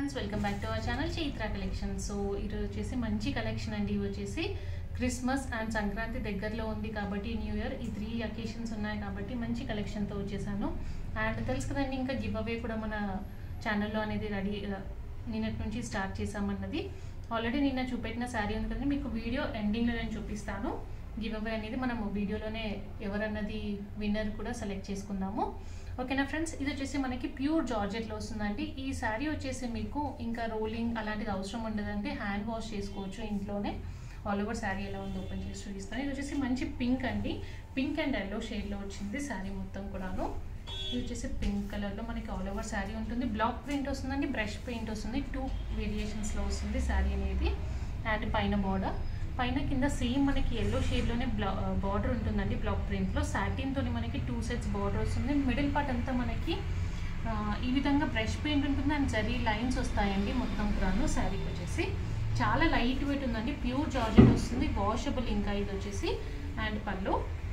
friends welcome back to our channel Chaitra collection so ఈరోజు వచ్చేసి మంచి కలెక్షన్ అండి ఇవి వచ్చేసి క్రిస్మస్ అండ్ సంక్రాంతి దగ్గరలో ఉంది కాబట్టి న్యూ ఇయర్ ఈ త్రీ అకేషన్స్ ఉన్నాయి కాబట్టి మంచి కలెక్షన్తో వచ్చేసాను అండ్ తెలుసు కదండి ఇంకా గివ్ అవే కూడా మన ఛానల్లో అనేది రెడీ నిన్నటి నుంచి స్టార్ట్ చేసామన్నది ఆల్రెడీ నిన్న చూపెట్టిన శారీ ఉంది కదండి మీకు వీడియో ఎండింగ్లో నేను చూపిస్తాను గివ్ అవే అనేది మనం వీడియోలోనే ఎవరన్నది విన్నర్ కూడా సెలెక్ట్ చేసుకుందాము ఓకేనా ఫ్రెండ్స్ ఇది వచ్చేసి మనకి ప్యూర్ జార్జెట్లో వస్తుందండి ఈ శారీ వచ్చేసి మీకు ఇంకా రోలింగ్ అలాంటిది అవసరం ఉండదండి హ్యాండ్ వాష్ చేసుకోవచ్చు ఇంట్లోనే ఆల్ ఓవర్ శారీ ఎలా ఉందో ఓపెన్ చేసి చూపిస్తాను ఇది వచ్చేసి మంచి పింక్ అండి పింక్ అండ్ ఎల్లో షేడ్లో వచ్చింది శారీ మొత్తం కూడాను ఇది వచ్చేసి పింక్ కలర్లో మనకి ఆల్ ఓవర్ శారీ ఉంటుంది బ్లాక్ ప్రింట్ వస్తుందండి బ్రష్ పెయింట్ వస్తుంది టూ వేరియేషన్స్లో వస్తుంది శారీ అనేది అండ్ పైన బార్డర్ పైన కింద సేమ్ మనకి ఎల్లో షేడ్లోనే బ్లా బార్డర్ ఉంటుందండి బ్లాక్ ప్రింట్లో సాటిన్తో మనకి టూ సెట్స్ బార్డర్ వస్తుంది మిడిల్ పార్ట్ అంతా మనకి ఆ, ఈ విధంగా బ్రష్ పెయింట్ ఉంటుంది అండ్ జరీ లైన్స్ వస్తాయండి మొత్తం కూడాను శారీకి వచ్చేసి చాలా లైట్ వెయిట్ ఉందండి ప్యూర్ జార్జెట్ వస్తుంది వాషబుల్ ఇంకా ఇది వచ్చేసి అండ్ పళ్ళు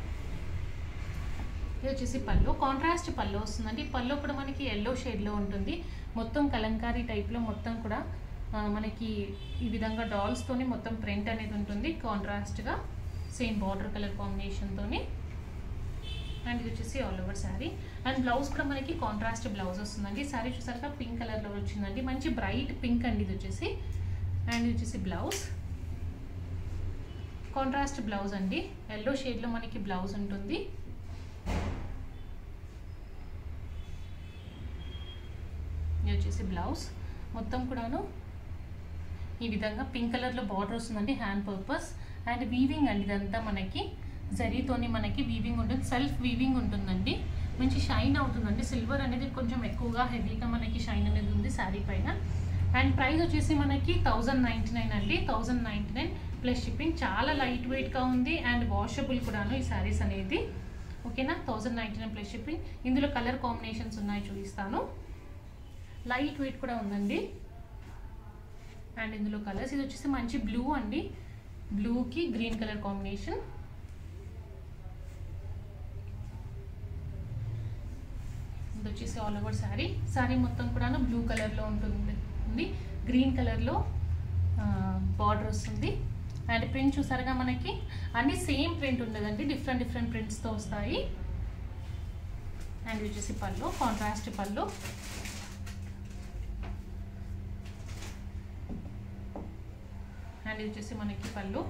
ఇది వచ్చేసి పళ్ళు కాంట్రాస్ట్ పళ్ళు వస్తుందండి పళ్ళు కూడా మనకి ఎల్లో షేడ్లో ఉంటుంది మొత్తం కలంకారీ టైప్లో మొత్తం కూడా ఆ, మనకి ఈ విధంగా డాల్స్తోని మొత్తం ప్రింట్ అనేది ఉంటుంది కాంట్రాస్ట్గా సేమ్ బార్డర్ కలర్ కాంబినేషన్తోని అండ్ ఇది వచ్చేసి all over sari and blouse కూడా మనకి కాంట్రాస్ట్ బ్లౌజ్ వస్తుందండి శారీ చూసాక పింక్ కలర్లో వచ్చిందండి మంచి బ్రైట్ పింక్ అండి ఇది వచ్చేసి అండ్ ఇది వచ్చేసి బ్లౌజ్ కాంట్రాస్ట్ బ్లౌజ్ అండి ఎల్లో షేడ్లో మనకి బ్లౌజ్ ఉంటుంది ఇది వచ్చేసి బ్లౌజ్ మొత్తం కూడాను ఈ విధంగా పింక్ కలర్లో బార్డర్ వస్తుందండి హ్యాండ్ పర్పస్ అండ్ వీవింగ్ అండి ఇదంతా మనకి జరీతోని మనకి వీవింగ్ ఉంటుంది సెల్ఫ్ వీవింగ్ ఉంటుందండి మంచి షైన్ అవుతుందండి సిల్వర్ అనేది కొంచెం ఎక్కువగా హెవీగా మనకి షైన్ అనేది ఉంది శారీ పైన అండ్ ప్రైస్ వచ్చేసి మనకి థౌజండ్ నైంటీ నైన్ అండి thousand ninety nine plus shipping చాలా లైట్ వెయిట్గా ఉంది అండ్ వాషబుల్ కూడాను ఈ శారీస్ అనేది ఓకేనా thousand ninety nine plus shipping ఇందులో కలర్ కాంబినేషన్స్ ఉన్నాయి చూపిస్తాను లైట్ వెయిట్ కూడా ఉందండి అండ్ ఇందులో కలర్స్ ఇది వచ్చేసి మంచి బ్లూ అండి బ్లూకి గ్రీన్ కలర్ కాంబినేషన్ ఇది వచ్చేసి ఆల్ ఓవర్ శారీ శారీ మొత్తం కూడాను బ్లూ కలర్లో ఉంటుంది ఉంది గ్రీన్ కలర్లో బార్డర్ వస్తుంది అండ్ ప్రింట్ చూసారుగా మనకి అన్ని సేమ్ ప్రింట్ ఉండదండి డిఫరెంట్ డిఫరెంట్ ప్రింట్స్తో వస్తాయి అండ్ ఇది వచ్చేసి పళ్ళు కాంట్రాస్ట్ పళ్ళు అండ్ ఇది వచ్చేసి మనకి పళ్ళు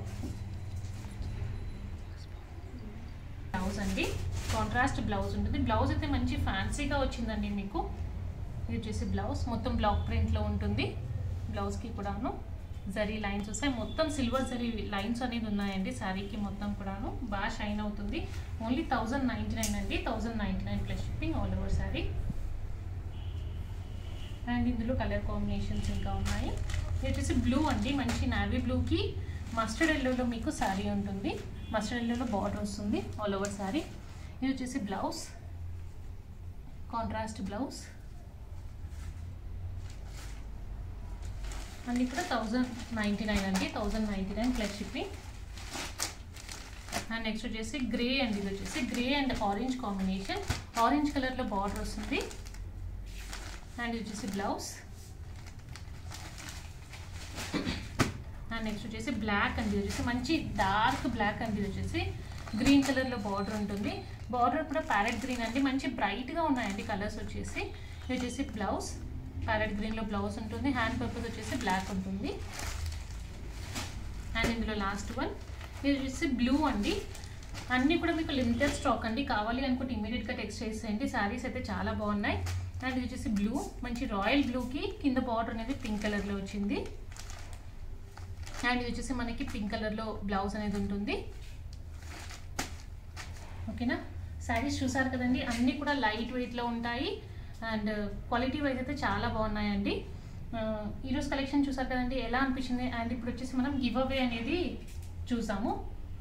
బ్లౌజ్ అండి కాంట్రాస్ట్ బ్లౌజ్ ఉంటుంది బ్లౌజ్ అయితే మంచి ఫ్యాన్సీగా వచ్చిందండి మీకు ఇది వచ్చేసి బ్లౌజ్ మొత్తం బ్లాక్ ప్రింట్లో ఉంటుంది బ్లౌజ్కి కూడాను జరీ లైన్స్ వస్తాయి మొత్తం సిల్వర్ జరీ లైన్స్ అనేది ఉన్నాయండి శారీకి మొత్తం కూడాను బాగా షైన్ అవుతుంది ఓన్లీ థౌజండ్ నైంటీ నైన్ అండి thousand ninety nine plus shipping all over sari and ఇందులో కలర్ కాంబినేషన్స్ ఇంకా ఉన్నాయి ఇది వచ్చేసి బ్లూ అండి మంచి నావీ బ్లూకి మస్టర్డ్ ఎల్లోలో మీకు శారీ ఉంటుంది మస్టర్డ్ ఎల్లోలో బార్డర్ వస్తుంది ఆల్ ఓవర్ శారీ ఇది వచ్చేసి బ్లౌజ్ కాంట్రాస్ట్ బ్లౌజ్ అన్ని కూడా థౌజండ్ నైంటీ నైన్ అండి thousand ninety nine plus shipping and next వచ్చేసి గ్రే అండి ఇది వచ్చేసి grey and orange combination orange కలర్లో బార్డర్ వస్తుంది అండ్ ఇది వచ్చేసి బ్లౌజ్ అండ్ నెక్స్ట్ వచ్చేసి బ్లాక్ అండి ఇది వచ్చేసి మంచి డార్క్ బ్లాక్ అండి ఇది వచ్చేసి గ్రీన్ కలర్లో బార్డర్ ఉంటుంది బార్డర్ కూడా ప్యారెట్ గ్రీన్ అండి మంచి బ్రైట్గా ఉన్నాయండి కలర్స్ వచ్చేసి ఇది వచ్చేసి బ్లౌజ్ ప్యారెట్ గ్రీన్లో బ్లౌజ్ ఉంటుంది హ్యాండ్ పర్పస్ వచ్చేసి బ్లాక్ ఉంటుంది అండ్ ఇందులో లాస్ట్ వన్ ఇది వచ్చేసి బ్లూ అండి అన్నీ కూడా మీకు లిమిటెడ్ స్టాక్ అండి కావాలి అనుకుంటే ఇమీడియట్గా టెక్స్ట్ చేసేయండి శారీస్ అయితే చాలా బాగున్నాయి అండ్ ఇది వచ్చేసి బ్లూ మంచి రాయల్ బ్లూకి కింద బార్డర్ అనేది పింక్ కలర్లో వచ్చింది అండ్ ఇది వచ్చేసి మనకి పింక్ కలర్లో బ్లౌజ్ అనేది ఉంటుంది ఓకేనా శారీస్ చూసారు కదండి అన్నీ కూడా లైట్ వెయిట్లో ఉంటాయి అండ్ క్వాలిటీ వైజ్ అయితే చాలా బాగున్నాయండి ఆ, ఈరోజు కలెక్షన్ చూసారు కదండి ఎలా అనిపించింది అండ్ ఇప్పుడు వచ్చేసి మనం గివ్ అవే అనేది చూసాము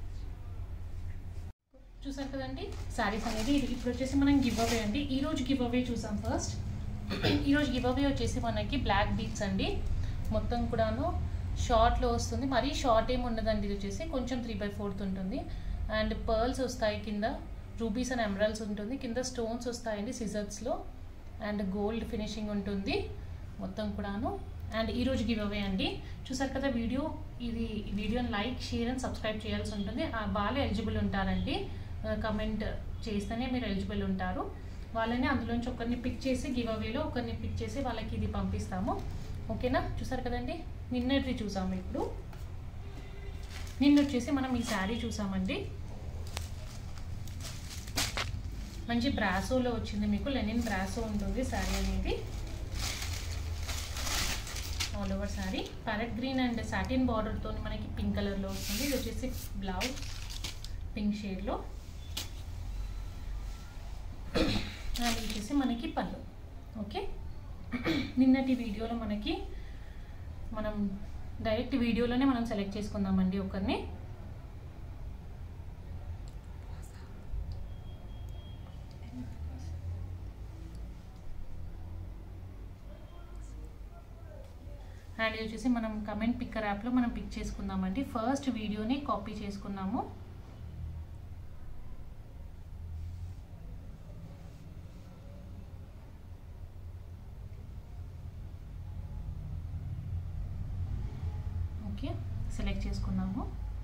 చూసారు కదండి శారీస్ అనేది ఇది ఇప్పుడు వచ్చేసి మనం గివ్ అవే అండి ఈ రోజు గివ్ అవే చూసాం ఫస్ట్ ఈరోజు గివ్ అవే వచ్చేసి మనకి బ్లాక్ బీట్స్ అండి మొత్తం కూడాను షార్ట్లో వస్తుంది మరీ షార్ట్ ఏమి ఉండదండి ఇది వచ్చేసి కొంచెం త్రీ బై ఫోర్త్ ఉంటుంది అండ్ పర్ల్స్ వస్తాయి కింద రూబీస్ అండ్ ఎమరల్స్ ఉంటుంది కింద స్టోన్స్ వస్తాయండి సిజర్స్లో అండ్ గోల్డ్ ఫినిషింగ్ ఉంటుంది మొత్తం కూడాను అండ్ ఈరోజు గివ్ అవే అండి చూసారు కదా వీడియో ఇది వీడియోని లైక్ షేర్ అండ్ సబ్స్క్రైబ్ చేయాల్సి ఉంటుంది ఆ వాళ్ళే ఎలిజిబుల్ ఉంటారండి కమెంట్ చేస్తేనే మీరు ఎలిజిబుల్ ఉంటారు వాళ్ళని అందులోంచి ఒకరిని పిక్ చేసి గివ్ అవేలో ఒకరిని పిక్ చేసి వాళ్ళకి ఇది పంపిస్తాము ఓకేనా చూసారు కదండి నిన్నటిది చూసాము ఇప్పుడు నిన్న వచ్చేసి మనం ఈ శారీ చూసామండి మంచి బ్రాసోలో వచ్చింది మీకు లెనిన్ బ్రాసో ఉంటుంది శారీ అనేది all over sari parrot green and satin బార్డర్తో మనకి పింక్ కలర్లో వస్తుంది ఇది వచ్చేసి బ్లౌజ్ పింక్ షేడ్లో అండ్ ఇది వచ్చేసి మనకి పళ్ళు ఓకే నిన్నటి వీడియోలో మనకి మనం డైరెక్ట్ వీడియోలోనే మనం సెలెక్ట్ చేసుకుందామండి ఒకరిని అండ్ ఇది వచ్చేసి మనం కమెంట్ పిక్కర్ యాప్లో మనం పిక్ చేసుకుందామండి ఫస్ట్ వీడియోని కాపీ చేసుకున్నాము ఓకే సెలెక్ట్ చేసుకున్నాము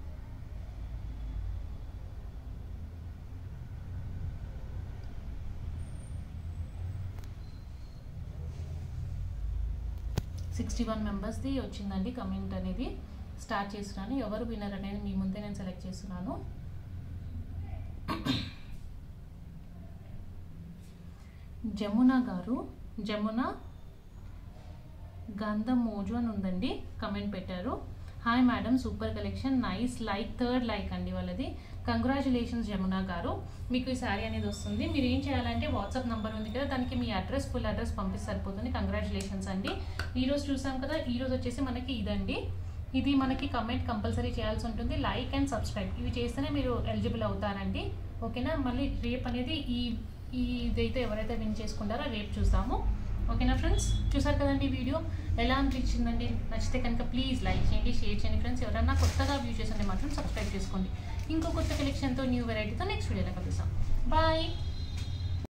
సిక్స్టీ వన్ మెంబర్స్ది వచ్చిందండి కమెంట్ అనేది స్టార్ట్ చేస్తున్నాను ఎవరు విన్నర్ అనేది మీ ముందే నేను సెలెక్ట్ చేస్తున్నాను జమున గారు జమున గంధం మోజు అని ఉందండి కమెంట్ పెట్టారు hi madam super collection nice like third like అండి వాళ్ళది కంగ్రాచులేషన్స్ జమున గారు మీకు ఈ శారీ అనేది వస్తుంది మీరు ఏం చేయాలంటే వాట్సాప్ నెంబర్ ఉంది కదా దానికి మీ అడ్రస్ ఫుల్ అడ్రస్ పంపిస్తే సరిపోతుంది కంగ్రాచులేషన్స్ అండి ఈరోజు చూసాం కదా ఈరోజు వచ్చేసి మనకి ఇదండి ఇది మనకి కమెంట్ కంపల్సరీ చేయాల్సి ఉంటుంది లైక్ అండ్ సబ్స్క్రైబ్ ఇవి చేస్తేనే మీరు ఎలిజిబుల్ అవుతారండి ఓకేనా మళ్ళీ రేపు అనేది ఈ ఈ ఇదైతే ఎవరైతే విన్ చేసుకుంటారో రేపు చూస్తాము ఓకేనా ఫ్రెండ్స్ చూసారు కదండి వీడియో ఎలా అనిపించిందండి నచ్చితే కనుక ప్లీజ్ లైక్ చేయండి షేర్ చేయండి ఫ్రెండ్స్ ఎవరైనా కొత్తగా వ్యూ చేసండి మాత్రం సబ్స్క్రైబ్ చేసుకోండి ఇంకో కొత్త కలెక్షన్తో న్యూ వెరైటీతో నెక్స్ట్ వీడియోలో కలుస్తాం బాయ్